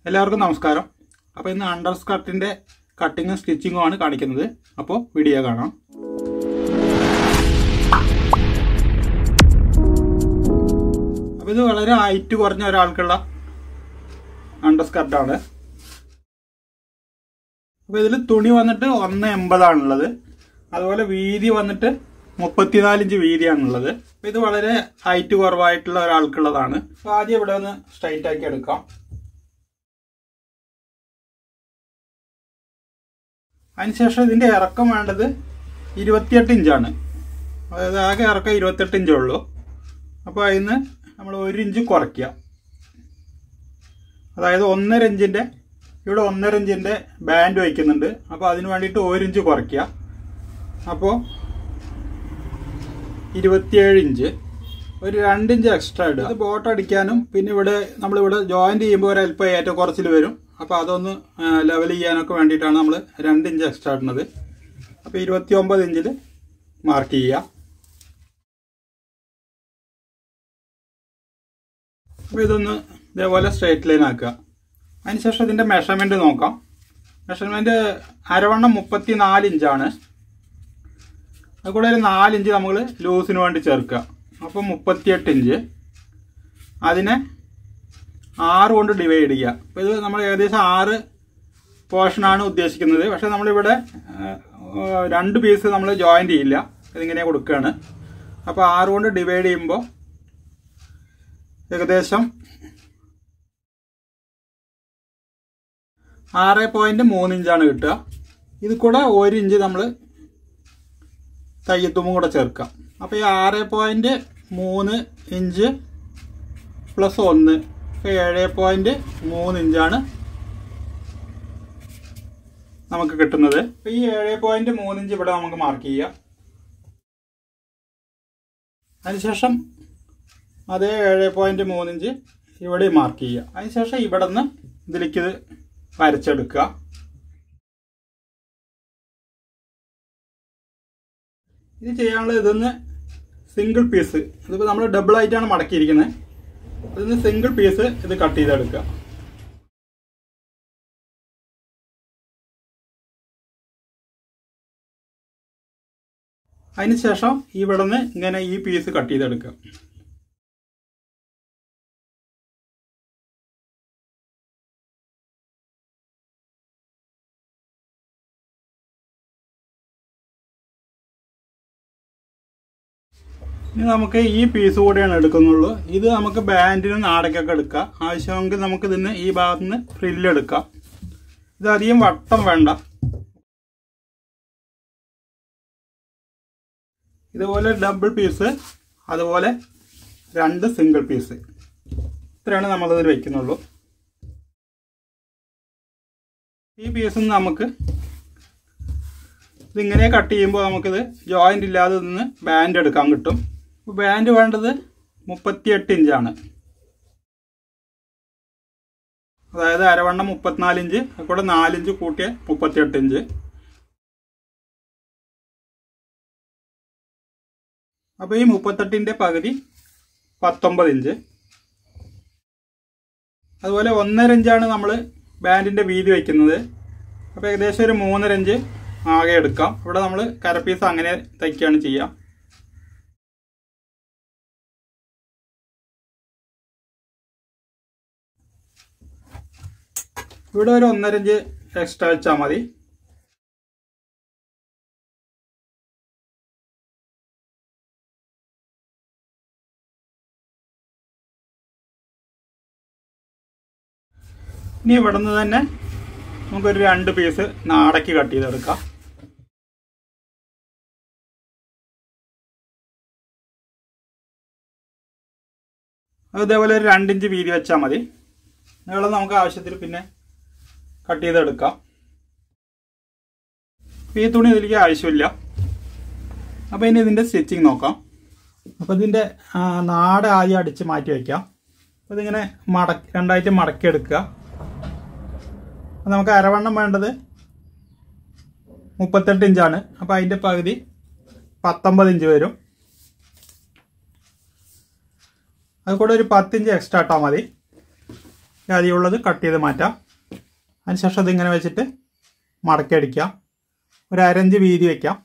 എല്ലാവർക്കും നമസ്കാരം അപ്പോൾ ഇന്ന് അണ്ടർ സ്കർട്ടിൻ്റെ കട്ടിങ്ങും സ്റ്റിച്ചിങ്ങും ആണ് കാണിക്കുന്നത് അപ്പോൾ വീഡിയോ കാണാം അപ്പോൾ ഇത് വളരെ ഹൈറ്റ് കുറഞ്ഞ ഒരാൾക്കുള്ള അണ്ടർ സ്കർട്ടാണ് അപ്പോൾ ഇതിൽ തുണി വന്നിട്ട് ഒന്ന് എൺപതാണുള്ളത് അതുപോലെ വീതി വന്നിട്ട് മുപ്പത്തിനാലിഞ്ച് വീതിയാണുള്ളത് അപ്പോൾ ഇത് വളരെ ഹൈറ്റ് കുറവായിട്ടുള്ള ഒരാൾക്കുള്ളതാണ് അപ്പോൾ ആദ്യം ഇവിടെ ഒന്ന് സ്ട്രൈറ്റ് ആക്കി എടുക്കാം അതിനുശേഷം ഇതിൻ്റെ ഇറക്കം വേണ്ടത് ഇരുപത്തിയെട്ട് ഇഞ്ചാണ് അതായത് ആകെ ഇറക്കം ഇരുപത്തെട്ട് ഇഞ്ചേ ഉള്ളൂ അപ്പോൾ അതിന് നമ്മൾ ഒരു ഇഞ്ച് കുറയ്ക്കുക അതായത് ഒന്നര ഇഞ്ചിൻ്റെ ഇവിടെ ഒന്നര ഇഞ്ചിൻ്റെ ബാൻഡ് വയ്ക്കുന്നുണ്ട് അപ്പോൾ അതിന് വേണ്ടിയിട്ട് ഒരു ഇഞ്ച് കുറയ്ക്കുക അപ്പോൾ ഇരുപത്തിയേഴ് ഇഞ്ച് ഒരു രണ്ട് ഇഞ്ച് എക്സ്ട്രാ ഇടുക അത് ബോട്ട് അടിക്കാനും പിന്നെ ഇവിടെ നമ്മളിവിടെ ജോയിൻറ്റ് ചെയ്യുമ്പോൾ ഒരു അല്പം ഏറ്റവും കുറച്ചിൽ വരും അപ്പോൾ അതൊന്ന് ലെവൽ ചെയ്യാനൊക്കെ വേണ്ടിയിട്ടാണ് നമ്മൾ രണ്ട് ഇഞ്ച് എക്സ്ട്രാ ഇടുന്നത് അപ്പോൾ ഇരുപത്തി ഒമ്പത് ഇഞ്ചിൽ മാർക്ക് ചെയ്യുക അപ്പോൾ ഇതൊന്ന് ഇതേപോലെ സ്ട്രേറ്റ് ലൈൻ ആക്കുക അതിനുശേഷം ഇതിൻ്റെ മെഷർമെൻറ്റ് നോക്കാം മെഷർമെൻറ്റ് അരവണ്ണം മുപ്പത്തി നാല് ഇഞ്ചാണ് അതുകൂടെ ഒരു നാലിഞ്ച് നമ്മൾ ലൂസിന് വേണ്ടി ചേർക്കുക അപ്പോൾ മുപ്പത്തിയെട്ട് ഇഞ്ച് അതിനെ ആറ് കൊണ്ട് ഡിവൈഡ് ചെയ്യുക അപ്പോൾ ഇത് നമ്മൾ ഏകദേശം ആറ് പോർഷനാണ് ഉദ്ദേശിക്കുന്നത് പക്ഷേ നമ്മളിവിടെ രണ്ട് പീസ് നമ്മൾ ജോയിൻ്റ് ചെയ്യില്ല ഇതിങ്ങനെ കൊടുക്കുകയാണ് അപ്പോൾ ആറ് കൊണ്ട് ഡിവൈഡ് ചെയ്യുമ്പോൾ ഏകദേശം ആറ് പോയിൻറ്റ് മൂന്ന് ഇഞ്ചാണ് കിട്ടുക ഇത് കൂടെ ഒരു ഇഞ്ച് നമ്മൾ തയ്യത്തുമ്പും കൂടെ ചേർക്കാം അപ്പോൾ ഈ ആറ് പോയിൻറ്റ് മൂന്ന് ഇഞ്ച് പ്ലസ് ഒന്ന് ഇപ്പോൾ ഏഴ് പോയിൻറ്റ് മൂന്ന് ഇഞ്ചാണ് നമുക്ക് കിട്ടുന്നത് അപ്പോൾ ഈ ഏഴ് പോയിൻറ്റ് മൂന്ന് ഇഞ്ച് ഇവിടെ നമുക്ക് മാർക്ക് ചെയ്യാം അതിനുശേഷം അതേ ഏഴ് പോയിൻറ്റ് മൂന്ന് ഇഞ്ച് ഇവിടെ മാർക്ക് ചെയ്യുക അതിനുശേഷം ഇവിടെ നിന്ന് ഇതിലേക്ക് ഇത് വരച്ചെടുക്കുക ഇത് ചെയ്യാനുള്ള ഇതൊന്ന് സിംഗിൾ പീസ് ഇതിപ്പോൾ നമ്മൾ ഡബിൾ ആയിട്ടാണ് മടക്കിയിരിക്കുന്നത് ഇതിന് സിംഗിൾ പീസ് ഇത് കട്ട് ചെയ്തെടുക്കുക അതിനുശേഷം ഇവിടെ നിന്ന് ഇങ്ങനെ ഈ പീസ് കട്ട് ചെയ്തെടുക്കുക ഇനി നമുക്ക് ഈ പീസ് കൂടെയാണ് എടുക്കുന്നുള്ളൂ ഇത് നമുക്ക് ബാൻഡിന് നാടക്കൊക്കെ എടുക്കാം ആവശ്യമെങ്കിൽ നമുക്ക് ഇതിന് ഈ ഭാഗത്ത് നിന്ന് ഫ്രില്ലെടുക്കാം ഇത് അധികം വട്ടം വേണ്ട ഇതുപോലെ ഡബിൾ പീസ് അതുപോലെ രണ്ട് സിംഗിൾ പീസ് ഇത്രയാണ് നമ്മളിതിൽ വയ്ക്കുന്നുള്ളൂ ഈ പീസിൽ നമുക്ക് ഇതിങ്ങനെ കട്ട് ചെയ്യുമ്പോൾ നമുക്കിത് ജോയിൻ്റ് ഇല്ലാതെ നിന്ന് ബാൻഡ് എടുക്കാൻ കിട്ടും ബാൻഡ് വേണ്ടത് മുപ്പത്തിയെട്ട് ഇഞ്ചാണ് അതായത് അരവണ്ണം മുപ്പത്തിനാല് ഇഞ്ച് കൂടെ നാലിഞ്ച് കൂട്ടിയ മുപ്പത്തിയെട്ട് ഇഞ്ച് അപ്പോൾ ഈ മുപ്പത്തെട്ടിൻ്റെ പകുതി പത്തൊമ്പത് ഇഞ്ച് അതുപോലെ ഒന്നര ഇഞ്ചാണ് നമ്മൾ ബാൻഡിൻ്റെ വീതി വയ്ക്കുന്നത് അപ്പോൾ ഏകദേശം ഒരു മൂന്നര ഇഞ്ച് ആകെ എടുക്കാം ഇവിടെ നമ്മൾ കരപ്പീസ് അങ്ങനെ തയ്ക്കുകയാണ് ചെയ്യുക ഇവിടെ ഒരു ഒന്നര ഇഞ്ച് എക്സ്ട്രാ വെച്ചാൽ മതി ഇനി ഇവിടെ നിന്ന് തന്നെ നമുക്കൊരു രണ്ട് പീസ് നാടക്ക് കട്ട് ചെയ്തെടുക്കാം അതേപോലെ ഒരു രണ്ടിഞ്ച് വീതി വെച്ചാൽ മതി നീളം നമുക്ക് ആവശ്യത്തിൽ പിന്നെ കട്ട് ചെയ്തെടുക്കാം ഈ തുണി ഇതിലേക്ക് ആവശ്യമില്ല അപ്പോൾ ഇനി ഇതിൻ്റെ സ്റ്റിച്ചിങ് നോക്കാം അപ്പോൾ ഇതിൻ്റെ നാട് ആദ്യം അടിച്ച് മാറ്റി വയ്ക്കാം അപ്പോൾ ഇതിങ്ങനെ മടക്കി രണ്ടായിട്ട് മടക്കി എടുക്കുക അപ്പോൾ നമുക്ക് അരവണ്ണം വേണ്ടത് മുപ്പത്തെട്ട് ഇഞ്ചാണ് അപ്പോൾ അതിൻ്റെ പകുതി പത്തൊമ്പത് ഇഞ്ച് വരും അത് കൂടെ ഒരു പത്തിഞ്ച് എക്സ്ട്രാ ഇട്ടാൽ മതി ആദ്യമുള്ളത് കട്ട് ചെയ്ത് മാറ്റാം അതിനുശേഷം അതിങ്ങനെ വെച്ചിട്ട് മടക്കി അടിക്കാം ഒരു അരഞ്ച് വീതി വയ്ക്കാം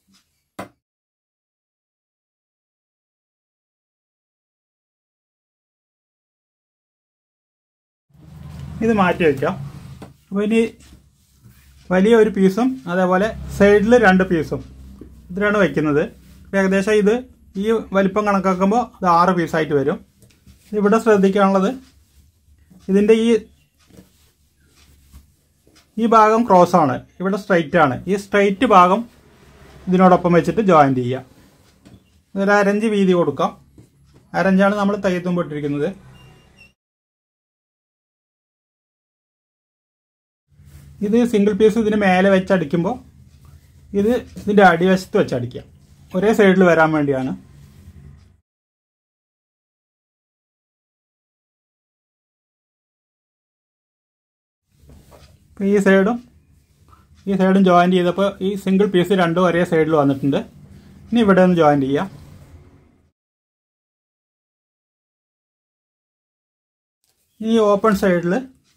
ഇത് മാറ്റി വയ്ക്കാം അപ്പോൾ ഇനി വലിയ ഒരു പീസും അതേപോലെ സൈഡിൽ രണ്ട് പീസും ഇതിലാണ് വയ്ക്കുന്നത് അപ്പോൾ ഏകദേശം ഇത് ഈ വലിപ്പം കണക്കാക്കുമ്പോൾ ഇത് ആറ് പീസായിട്ട് വരും ഇവിടെ ശ്രദ്ധിക്കാനുള്ളത് ഇതിൻ്റെ ഈ ഈ ഭാഗം ക്രോസ് ആണ് ഇവിടെ സ്ട്രൈറ്റ് ആണ് ഈ സ്ട്രൈറ്റ് ഭാഗം ഇതിനോടൊപ്പം വെച്ചിട്ട് ജോയിൻറ്റ് ചെയ്യുക ഇതൊരു അരഞ്ച് വീതി കൊടുക്കാം അരഞ്ചാണ് നമ്മൾ തയ്യത്തുമ്പോൾ ഇട്ടിരിക്കുന്നത് ഇത് സിംഗിൾ പീസ് ഇതിന് മേലെ വെച്ച് അടിക്കുമ്പോൾ ഇത് ഇതിൻ്റെ അടിവശത്ത് വെച്ച് അടിക്കാം ഒരേ സൈഡിൽ വരാൻ വേണ്ടിയാണ് അപ്പോൾ ഈ സൈഡും ഈ സൈഡും ജോയിൻറ്റ് ചെയ്തപ്പോൾ ഈ സിംഗിൾ പീസ് രണ്ടും ഒരേ സൈഡിൽ വന്നിട്ടുണ്ട് ഇനി ഇവിടെ ഒന്ന് ജോയിൻറ്റ് ചെയ്യാം ഈ ഓപ്പൺ സൈഡിൽ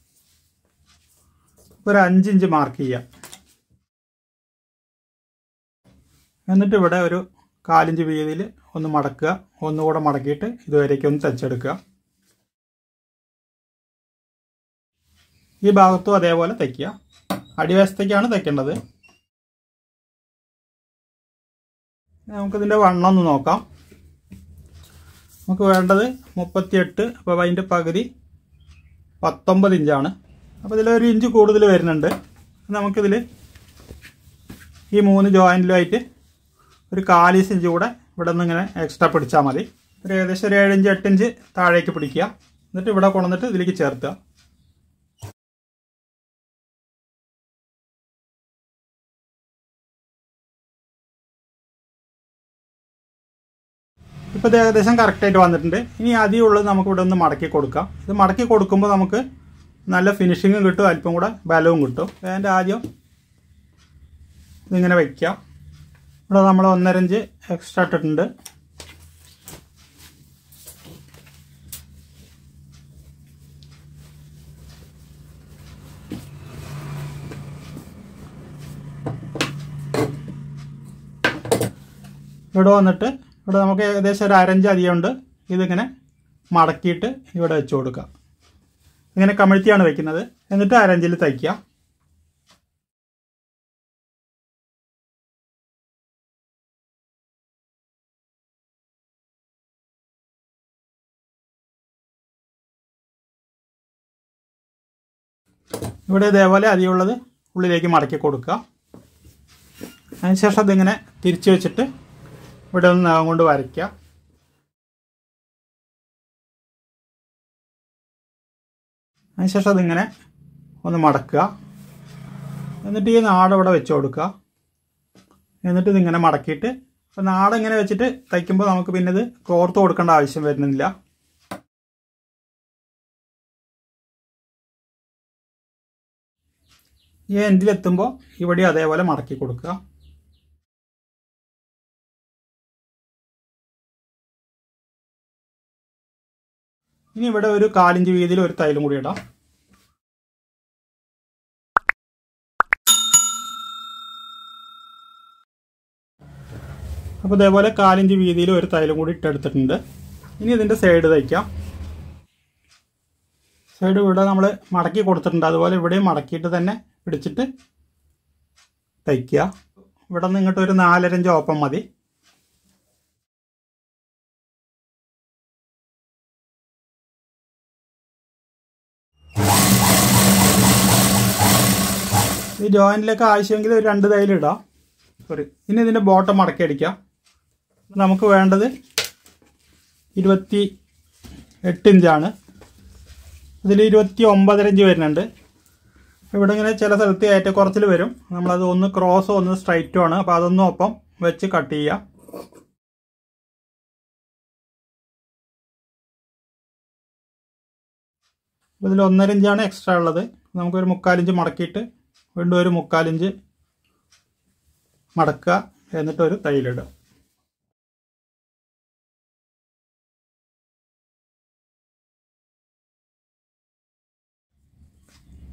ഒരു അഞ്ചിഞ്ച് മാർക്ക് ചെയ്യാം എന്നിട്ട് ഇവിടെ ഒരു കാലിഞ്ച് വീതിയിൽ ഒന്ന് മടക്കുക ഒന്നുകൂടെ മടക്കിയിട്ട് ഇതുവരേക്ക് ഒന്ന് തച്ചെടുക്കുക ഈ ഭാഗത്തും അതേപോലെ തയ്ക്കുക അടിവശത്തേക്കാണ് തയ്ക്കേണ്ടത് നമുക്കിതിൻ്റെ വണ്ണം ഒന്ന് നോക്കാം നമുക്ക് വേണ്ടത് മുപ്പത്തിയെട്ട് അപ്പോൾ അതിൻ്റെ പകുതി പത്തൊമ്പത് ഇഞ്ചാണ് അപ്പോൾ ഇതിലൊരു ഇഞ്ച് കൂടുതൽ വരുന്നുണ്ട് നമുക്കിതിൽ ഈ മൂന്ന് ജോയിൻറ്റിലുമായിട്ട് ഒരു കാലീസ് ഇഞ്ച് കൂടെ ഇവിടെ നിന്ന് ഇങ്ങനെ എക്സ്ട്രാ പിടിച്ചാൽ മതി ഒരു ഏകദേശം ഒരു ഏഴിഞ്ച് എട്ടിഞ്ച് താഴേക്ക് പിടിക്കുക എന്നിട്ട് ഇവിടെ കൊണ്ടുവന്നിട്ട് ഇതിലേക്ക് ചേർത്തുക ഇപ്പോൾ ഇത് ഏകദേശം കറക്റ്റായിട്ട് വന്നിട്ടുണ്ട് ഇനി ആദ്യം ഉള്ളത് നമുക്ക് ഇവിടെ ഒന്ന് മടക്കി കൊടുക്കാം ഇത് മടക്കി കൊടുക്കുമ്പോൾ നമുക്ക് നല്ല ഫിനിഷിങ്ങും കിട്ടും അല്പം കൂടെ ബലവും കിട്ടും അതിൻ്റെ ആദ്യം ഇതിങ്ങനെ വയ്ക്കാം ഇവിടെ നമ്മൾ ഒന്നരഞ്ച് എക്സ്ട്രാ ഇട്ടിട്ടുണ്ട് ഇവിടെ വന്നിട്ട് ഇവിടെ നമുക്ക് ഏകദേശം ഒരു അരഞ്ച് അധികമുണ്ട് ഇതിങ്ങനെ മടക്കിയിട്ട് ഇവിടെ വെച്ച് കൊടുക്കാം ഇങ്ങനെ കമിഴ്ത്തിയാണ് വെക്കുന്നത് എന്നിട്ട് അരഞ്ചിൽ തയ്ക്കുക ഇവിടെ ഇതേപോലെ അധികമുള്ളത് ഉള്ളിലേക്ക് മടക്കി കൊടുക്കുക അതിനുശേഷം അതിങ്ങനെ തിരിച്ചു വെച്ചിട്ട് ഇവിടെ ഒന്ന് നഖം കൊണ്ട് വരയ്ക്കുക അതിനുശേഷം അതിങ്ങനെ ഒന്ന് മടക്കുക എന്നിട്ട് ഈ നാട് ഇവിടെ വെച്ച് കൊടുക്കുക എന്നിട്ട് ഇതിങ്ങനെ മടക്കിയിട്ട് അപ്പോൾ നാട് ഇങ്ങനെ വെച്ചിട്ട് തയ്ക്കുമ്പോൾ നമുക്ക് പിന്നെ ഇത് കോർത്ത് കൊടുക്കേണ്ട ആവശ്യം വരുന്നില്ല ഈ എൻഡിലെത്തുമ്പോൾ ഇവിടെ അതേപോലെ മടക്കി കൊടുക്കുക ഇനി ഇവിടെ ഒരു കാലിഞ്ച് വീതിയിൽ ഒരു തൈലും കൂടി ഇടാം അപ്പോൾ ഇതേപോലെ കാലിഞ്ച് വീതിയിൽ ഒരു തൈലും കൂടി ഇട്ടെടുത്തിട്ടുണ്ട് ഇനി ഇതിൻ്റെ സൈഡ് തയ്ക്കാം സൈഡ് ഇവിടെ നമ്മൾ മടക്കി കൊടുത്തിട്ടുണ്ട് അതുപോലെ ഇവിടെയും മടക്കിയിട്ട് തന്നെ പിടിച്ചിട്ട് തയ്ക്കുക ഇവിടെ നിന്ന് ഇങ്ങോട്ട് ഒരു നാലരഞ്ച് ഓപ്പം മതി ഈ ജോയിൻറ്റിലേക്ക് ആവശ്യമെങ്കിൽ ഒരു രണ്ട് തൈല് ഇടാം സോറി ഇനി ഇതിൻ്റെ ബോട്ടം മടക്കി അടിക്കാം നമുക്ക് വേണ്ടത് ഇരുപത്തി എട്ട് ഇഞ്ചാണ് ഇതിൽ ഇരുപത്തി ഒമ്പതര ഇഞ്ച് വരുന്നുണ്ട് ഇവിടെ ഇങ്ങനെ ചില സ്ഥലത്ത് ഏറ്റക്കുറച്ചിൽ വരും നമ്മളത് ഒന്ന് ക്രോസോ ഒന്ന് സ്ട്രൈറ്റും ആണ് അപ്പോൾ അതൊന്നും ഒപ്പം വെച്ച് കട്ട് ചെയ്യാം ഇതിൽ ഒന്നര ഇഞ്ചാണ് എക്സ്ട്രാ ഉള്ളത് നമുക്കൊരു മുക്കാലിഞ്ച് മടക്കിയിട്ട് വീണ്ടും ഒരു മുക്കാലിഞ്ച് മടക്കുക എന്നിട്ടൊരു തൈലിടുക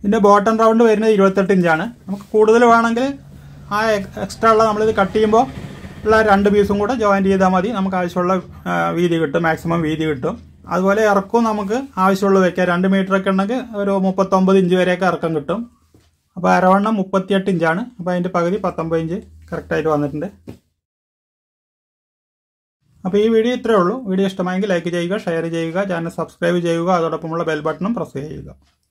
ഇതിൻ്റെ ബോട്ടം റൗണ്ട് വരുന്നത് ഇരുപത്തെട്ട് ഇഞ്ചാണ് നമുക്ക് കൂടുതൽ വേണമെങ്കിൽ ആ എക്സ്ട്രാ ഉള്ള നമ്മളിത് കട്ട് ചെയ്യുമ്പോൾ ഉള്ള രണ്ട് പീസും കൂടെ ജോയിൻറ്റ് ചെയ്താൽ മതി നമുക്ക് ആവശ്യമുള്ള ആ, വീതി കിട്ടും മാക്സിമം വീതി കിട്ടും അതുപോലെ ഇറക്കവും നമുക്ക് ആവശ്യമുള്ളത് വെക്കാം രണ്ട് മീറ്റർ ഒക്കെ ഉണ്ടെങ്കിൽ ഒരു മുപ്പത്തൊമ്പത് ഇഞ്ച് വരെയൊക്കെ ഇറക്കം കിട്ടും അപ്പോൾ അരവണ്ണം മുപ്പത്തിയെട്ട് ഇഞ്ചാണ് അപ്പോൾ അതിൻ്റെ പകുതി പത്തൊമ്പത് ഇഞ്ച് കറക്റ്റായിട്ട് വന്നിട്ടുണ്ട് അപ്പോൾ ഈ വീഡിയോ ഇത്രയേ ഉള്ളൂ വീഡിയോ ഇഷ്ടമായെങ്കിൽ ലൈക്ക് ചെയ്യുക ഷെയർ ചെയ്യുക ചാനൽ സബ്സ്ക്രൈബ് ചെയ്യുക അതോടൊപ്പമുള്ള ബെൽ ബട്ടണും പ്രസ് ചെയ്യുക